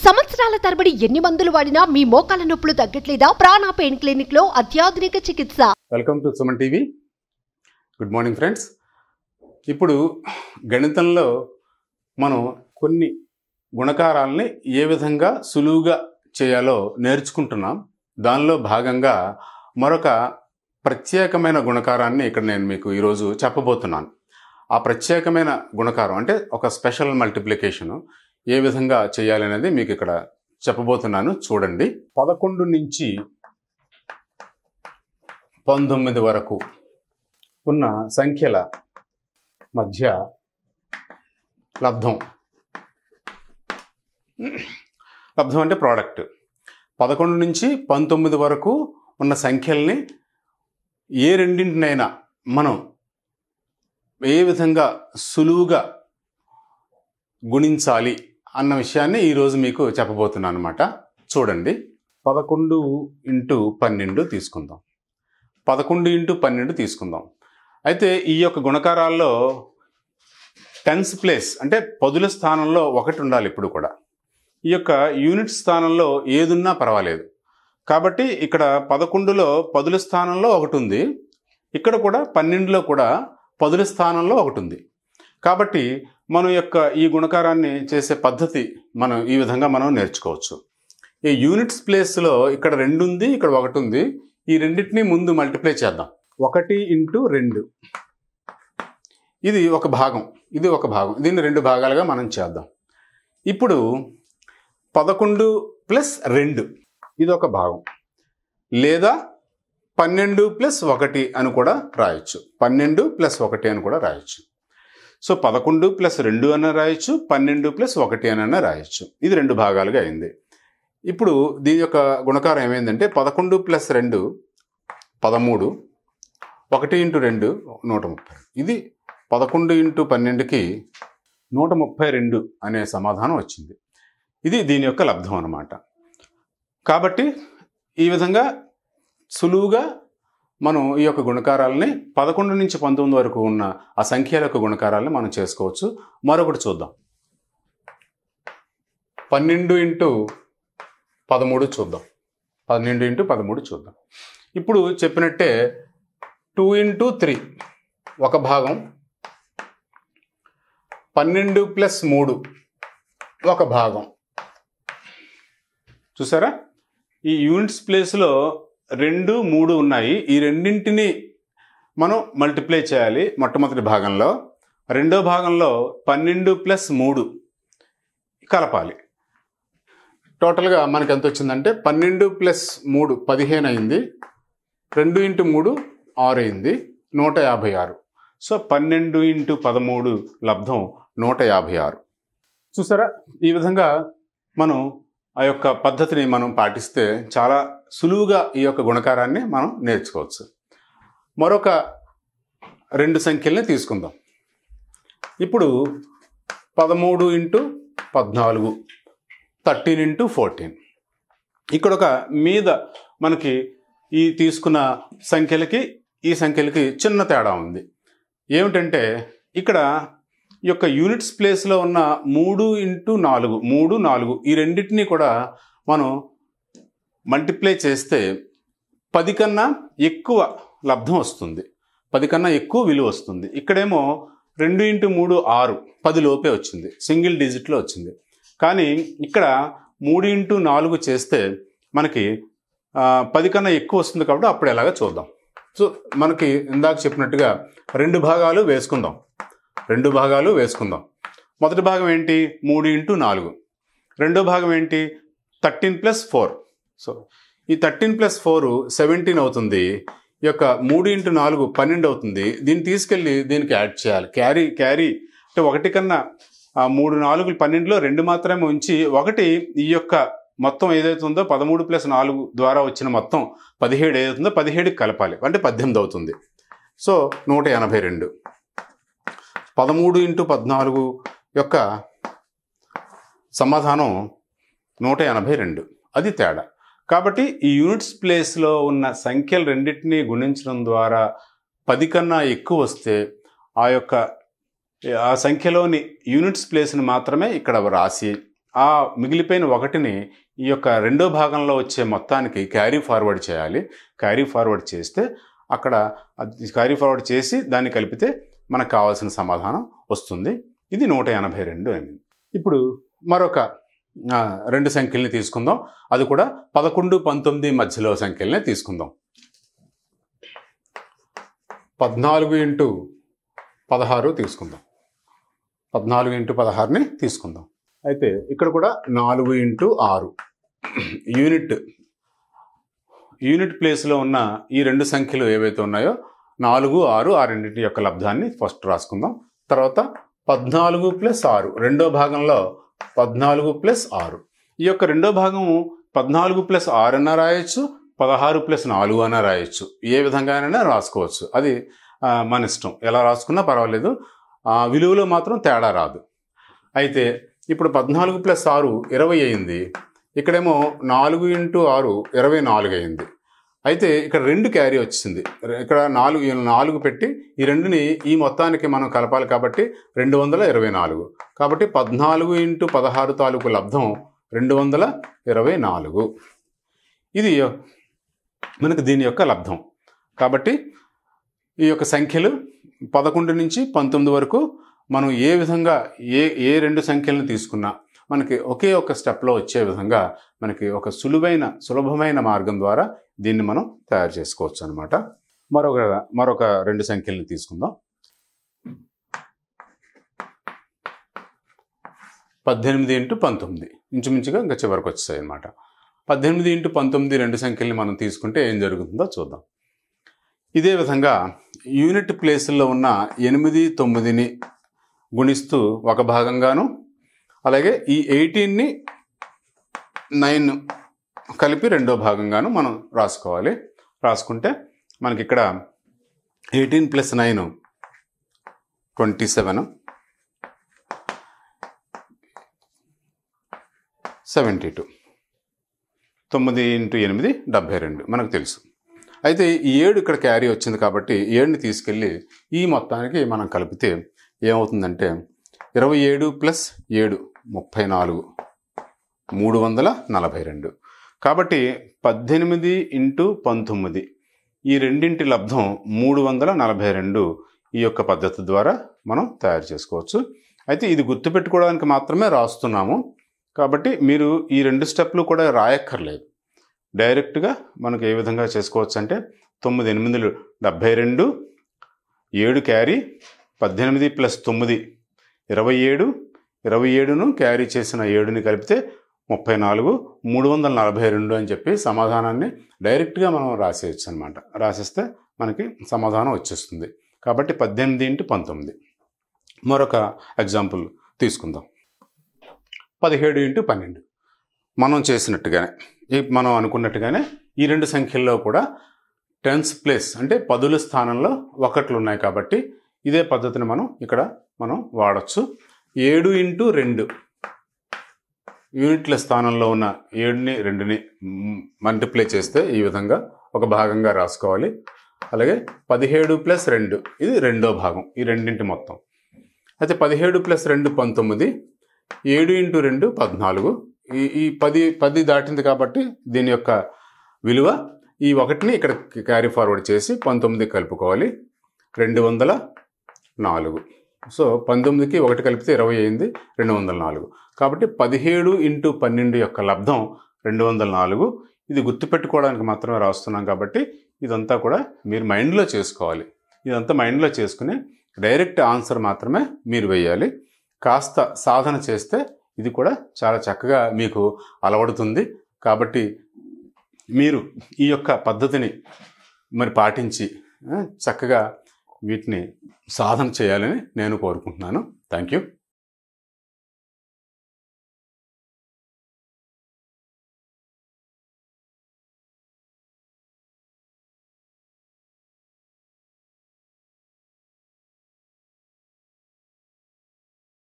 సంవత్సరాల తరబడి ఎన్ని మందులు వాడినా మీ మోకాల నొప్పులు తగ్గట్లేదా ప్రాణ పెయిన్ క్లినిక్ లో అత్యాధునిక చికిత్స welcome to Suman TV good morning friends ఇప్పుడు గణితంలో మనం కొన్ని గుణకారాలని ఏ విధంగా సులువుగా చేయాలో నేర్చుకుంటున్నాం దానిలో భాగంగా మరొక ప్రత్యేకమైన గుణకారాన్ని ఇక్కడ నేను మీకు ఈరోజు చెప్పబోతున్నాను ఆ ప్రత్యేకమైన గుణకారం అంటే ఒక స్పెషల్ మల్టిప్లికేషను ఏ విధంగా చేయాలనేది మీకు ఇక్కడ చెప్పబోతున్నాను చూడండి పదకొండు నుంచి పంతొమ్మిది వరకు ఉన్న సంఖ్యల మధ్య లబ్ధం లబ్ధం అంటే ప్రోడక్ట్ పదకొండు నుంచి పంతొమ్మిది వరకు ఉన్న సంఖ్యల్ని ఏ రెండింటినైనా మనం ఏ విధంగా సులువుగా గుణించాలి అన్న విషయాన్ని ఈరోజు మీకు చెప్పబోతున్నాను అనమాట చూడండి పదకొండు ఇంటూ పన్నెండు తీసుకుందాం పదకొండు ఇంటూ పన్నెండు తీసుకుందాం అయితే ఈ యొక్క గుణకారాల్లో టెన్స్ ప్లేస్ అంటే పదుల స్థానంలో ఒకటి ఉండాలి ఇప్పుడు కూడా ఈ యొక్క యూనిట్ స్థానంలో ఏదున్నా పర్వాలేదు కాబట్టి ఇక్కడ పదకొండులో పదుల స్థానంలో ఒకటి ఉంది ఇక్కడ కూడా పన్నెండులో కూడా పదుల స్థానంలో ఒకటి ఉంది కాబట్టి మనం యొక్క ఈ గుణకారాన్ని చేసే పద్ధతి మనం ఈ విధంగా మనం నేర్చుకోవచ్చు ఈ యూనిట్స్ ప్లేస్లో ఇక్కడ రెండు ఉంది ఇక్కడ ఒకటి ఉంది ఈ రెండింటిని ముందు మల్టిప్లై చేద్దాం ఒకటి ఇంటూ రెండు ఇది ఒక భాగం ఇది ఒక భాగం దీన్ని రెండు భాగాలుగా మనం చేద్దాం ఇప్పుడు పదకొండు ప్లస్ రెండు ఇది ఒక భాగం లేదా పన్నెండు ప్లస్ ఒకటి అని కూడా రాయొచ్చు పన్నెండు ప్లస్ ఒకటి అని కూడా రాయొచ్చు సో పదకొండు ప్లస్ రెండు అన్న రాయొచ్చు పన్నెండు ప్లస్ ఒకటి అని రాయొచ్చు ఇది రెండు భాగాలుగా అయింది ఇప్పుడు దీని యొక్క గుణకారం ఏమైందంటే పదకొండు ప్లస్ రెండు పదమూడు ఒకటి ఇంటూ రెండు నూట ముప్పై ఇది పదకొండు ఇంటూ పన్నెండుకి నూట ముప్పై రెండు అనే సమాధానం వచ్చింది ఇది దీని యొక్క లబ్ధం అన్నమాట కాబట్టి ఈ విధంగా సులువుగా మనం ఈ యొక్క గుణకారాలని పదకొండు నుంచి పంతొమ్మిది వరకు ఉన్న ఆ సంఖ్యల యొక్క గుణకారాలని మనం చేసుకోవచ్చు మరొకటి చూద్దాం పన్నెండు ఇంటూ పదమూడు చూద్దాం పన్నెండు ఇంటూ పదమూడు చూద్దాం ఇప్పుడు చెప్పినట్టే టూ ఇంటూ త్రీ ఒక భాగం పన్నెండు ప్లస్ మూడు ఒక భాగం చూసారా ఈ యూనిట్స్ ప్లేస్లో రెండు మూడు ఉన్నాయి ఈ రెండింటిని మనం మల్టిప్లై చేయాలి మొట్టమొదటి భాగంలో రెండో భాగంలో పన్నెండు ప్లస్ మూడు కలపాలి టోటల్గా మనకి ఎంత వచ్చిందంటే పన్నెండు ప్లస్ మూడు పదిహేను అయింది రెండు ఇంటూ మూడు ఆరు అయింది నూట యాభై ఆరు సో పన్నెండు ఇంటూ పదమూడు లబ్ధం నూట యాభై ఆరు చూసారా ఈ విధంగా మనం ఆ యొక్క పద్ధతిని మనం పాటిస్తే చాలా సులువుగా ఈ యొక్క గుణకారాన్ని మనం నేర్చుకోవచ్చు మరొక రెండు సంఖ్యల్ని తీసుకుందాం ఇప్పుడు పదమూడు ఇంటూ పద్నాలుగు థర్టీన్ ఇంటూ ఫోర్టీన్ ఇక్కడ ఒక మీద మనకి ఈ తీసుకున్న సంఖ్యలకి ఈ సంఖ్యలకి చిన్న తేడా ఉంది ఏమిటంటే ఇక్కడ ఈ యొక్క యూనిట్స్ ప్లేస్లో ఉన్న మూడు ఇంటూ నాలుగు మూడు నాలుగు ఈ రెండింటినీ కూడా మనం మల్టిప్లై చేస్తే పది కన్నా ఎక్కువ లబ్ధం వస్తుంది పది కన్నా ఎక్కువ విలువ వస్తుంది ఇక్కడేమో రెండు ఇంటూ మూడు ఆరు పది లోపే వచ్చింది సింగిల్ డిజిట్లో వచ్చింది కానీ ఇక్కడ మూడు ఇంటూ నాలుగు చేస్తే మనకి ఆ, పది కన్నా ఎక్కువ వస్తుంది కాబట్టి అప్పుడు ఎలాగ చూద్దాం సో మనకి ఇందాక చెప్పినట్టుగా రెండు భాగాలు వేసుకుందాం రెండు భాగాలు వేసుకుందాం మొదటి భాగం ఏంటి మూడు ఇంటూ నాలుగు రెండో భాగం ఏంటి థర్టీన్ ప్లస్ ఫోర్ సో ఈ థర్టీన్ ప్లస్ ఫోర్ సెవెంటీన్ అవుతుంది ఈ యొక్క మూడు ఇంటూ నాలుగు పన్నెండు అవుతుంది దీన్ని తీసుకెళ్ళి దీనికి యాడ్ చేయాలి క్యారీ క్యారీ అంటే ఒకటి కన్నా ఆ, మూడు నాలుగు పన్నెండులో రెండు మాత్రమే ఉంచి ఒకటి ఈ యొక్క మొత్తం ఏదైతే ఉందో పదమూడు ప్లస్ నాలుగు ద్వారా వచ్చిన మొత్తం పదిహేడు ఏదైతుందో పదిహేడుకి కలపాలి అంటే పద్దెనిమిది అవుతుంది సో నూట ఎనభై రెండు పదమూడు ఇంటూ పద్నాలుగు యొక్క సమాధానం నూట ఎనభై రెండు అది తేడా కాబట్టి ఈ యూనిట్స్ ప్లేస్లో ఉన్న సంఖ్యలు రెండింటినీ గుణించడం ద్వారా పది కన్నా ఎక్కువ వస్తే ఆ యొక్క ఆ సంఖ్యలోని యూనిట్స్ ప్లేస్ని మాత్రమే ఇక్కడ రాసి ఆ మిగిలిపోయిన ఒకటిని ఈ యొక్క రెండో భాగంలో వచ్చే మొత్తానికి క్యారీ ఫార్వర్డ్ చేయాలి క్యారీ ఫార్వర్డ్ చేస్తే అక్కడ అది క్యారీ ఫార్వర్డ్ చేసి దాన్ని కలిపితే మనకు కావాల్సిన సమాధానం వస్తుంది ఇది నూట ఎనభై రెండు అయింది ఇప్పుడు మరొక ఆ, రెండు సంఖ్యల్ని తీసుకుందాం అది కూడా పదకొండు పంతొమ్మిది మధ్యలో సంఖ్యలనే తీసుకుందాం పద్నాలుగు ఇంటూ పదహారు తీసుకుందాం పద్నాలుగు ఇంటూ పదహారుని తీసుకుందాం అయితే ఇక్కడ కూడా నాలుగు ఇంటూ ఆరు యూనిట్ యూనిట్ ప్లేస్లో ఉన్న ఈ రెండు సంఖ్యలు ఏవైతే ఉన్నాయో నాలుగు ఆరు ఆ రెండింటి యొక్క లబ్ధాన్ని ఫస్ట్ రాసుకుందాం తర్వాత పద్నాలుగు ప్లస్ ఆరు రెండో భాగంలో పద్నాలుగు ప్లస్ ఆరు ఈ యొక్క రెండో భాగము పద్నాలుగు ప్లస్ ఆరు అన్న రాయొచ్చు పదహారు ప్లస్ నాలుగు అన్న రాయొచ్చు ఏ విధంగానైనా రాసుకోవచ్చు అది ఆ, మన ఇష్టం ఎలా రాసుకున్నా పర్వాలేదు ఆ విలువలో మాత్రం తేడా రాదు అయితే ఇప్పుడు పద్నాలుగు ప్లస్ ఆరు ఇరవై అయింది ఇక్కడేమో నాలుగు ఇంటూ ఆరు ఇరవై నాలుగు అయింది అయితే ఇక్కడ రెండు క్యారీ వచ్చింది ఇక్కడ నాలుగు ఈ నాలుగు పెట్టి ఈ రెండుని ఈ మొత్తానికి మనం కలపాలి కాబట్టి రెండు వందల ఇరవై నాలుగు కాబట్టి పద్నాలుగు ఇంటూ పదహారు తాలూకు లబ్ధం రెండు వందల ఇరవై నాలుగు ఇది మనకు దీని యొక్క లబ్ధం కాబట్టి ఈ యొక్క సంఖ్యలు పదకొండు నుంచి పంతొమ్మిది వరకు మనం ఏ విధంగా ఏ ఏ రెండు సంఖ్యలను తీసుకున్నా మనకి ఒకే ఒక స్టెప్లో వచ్చే విధంగా మనకి ఒక సులువైన సులభమైన మార్గం ద్వారా దీన్ని మనం తయారు చేసుకోవచ్చు అనమాట మరొక మరొక రెండు సంఖ్యలను తీసుకుందాం పద్దెనిమిది ఇంటూ పంతొమ్మిది ఇంచుమించుగా ఇంకా చివరికి వచ్చాయి అనమాట పద్దెనిమిది ఇంటూ పంతొమ్మిది రెండు సంఖ్యల్ని మనం తీసుకుంటే ఏం జరుగుతుందో చూద్దాం ఇదే విధంగా యూనిట్ ప్లేసుల్లో ఉన్న ఎనిమిది తొమ్మిదిని గుణిస్తూ ఒక భాగంగాను అలాగే ఈ ఎయిటీన్ని నైన్ కలిపి రెండో భాగంగాను మనం రాసుకోవాలి రాసుకుంటే మనకి ఇక్కడ eighteen plus nine twenty seven seventy two తొమ్మిది ఇంటూ ఎనిమిది డెబ్భై రెండు మనకు తెలుసు అయితే ఈ ఏడు ఇక్కడ క్యారీ వచ్చింది కాబట్టి ఏడుని తీసుకెళ్ళి ఈ మొత్తానికి మనం కలిపితే ఏమవుతుందంటే ఇరవై ఏడు ప్లస్ ఏడు ముప్పై నాలుగు మూడు వందల నలభై రెండు కాబట్టి పద్దెనిమిది ఇంటూ పంతొమ్మిది ఈ రెండింటి లబ్ధం మూడు వందల నలభై రెండు ఈ యొక్క పద్ధతి ద్వారా మనం తయారు చేసుకోవచ్చు అయితే ఇది గుర్తుపెట్టుకోవడానికి మాత్రమే రాస్తున్నాము కాబట్టి మీరు ఈ రెండు స్టెప్లు కూడా రాయక్కర్లేదు డైరెక్ట్గా మనకు ఏ విధంగా చేసుకోవచ్చు అంటే తొమ్మిది ఎనిమిదిలు డెబ్భై రెండు ఏడు క్యారీ పద్దెనిమిది ప్లస్ తొమ్మిది ఇరవై ఏడు ఇరవై ఏడును క్యారీ చేసిన ఏడుని కలిపితే ముప్పై నాలుగు మూడు వందల నలభై రెండు అని చెప్పి సమాధానాన్ని డైరెక్ట్గా మనం రాసేయచ్చు అనమాట రాసేస్తే మనకి సమాధానం వచ్చేస్తుంది కాబట్టి పద్దెనిమిది ఇంటూ పంతొమ్మిది మరొక ఎగ్జాంపుల్ తీసుకుందాం పదిహేడు ఇంటూ పన్నెండు మనం చేసినట్టుగానే ఈ మనం అనుకున్నట్టుగానే ఈ రెండు సంఖ్యల్లో కూడా టెన్స్ ప్లేస్ అంటే పదుల స్థానంలో ఒకట్లు ఉన్నాయి కాబట్టి ఇదే పద్ధతిని మనం ఇక్కడ మనం వాడచ్చు ఏడు ఇంటూ రెండు యూనిట్ల స్థానంలో ఉన్న ఏడుని రెండుని మల్టిప్లై చేస్తే ఈ విధంగా ఒక భాగంగా రాసుకోవాలి అలాగే పదిహేడు ప్లస్ రెండు ఇది రెండో భాగం ఈ రెండింటి మొత్తం అయితే పదిహేడు ప్లస్ రెండు పంతొమ్మిది ఏడు ఇంటూ రెండు పద్నాలుగు ఈ ఈ పది పది దాటింది కాబట్టి దీని యొక్క విలువ ఈ ఒకటిని ఇక్కడ క్యారీ ఫార్వర్డ్ చేసి పంతొమ్మిది కలుపుకోవాలి రెండు వందల నాలుగు సో పంతొమ్మిదికి ఒకటి కలిపితే ఇరవై అయింది రెండు వందల నాలుగు కాబట్టి పదిహేడు ఇంటూ పన్నెండు యొక్క లబ్ధం రెండు వందల నాలుగు ఇది గుర్తుపెట్టుకోవడానికి మాత్రమే రాస్తున్నాం కాబట్టి ఇదంతా కూడా మీరు మైండ్లో చేసుకోవాలి ఇదంతా మైండ్లో చేసుకుని డైరెక్ట్ ఆన్సర్ మాత్రమే మీరు వేయాలి కాస్త సాధన చేస్తే ఇది కూడా చాలా చక్కగా మీకు అలవడుతుంది కాబట్టి మీరు ఈ యొక్క పద్ధతిని మరి పాటించి ఆ, చక్కగా వీటిని సాధన చేయాలని నేను కోరుకుంటున్నాను థ్యాంక్ యూ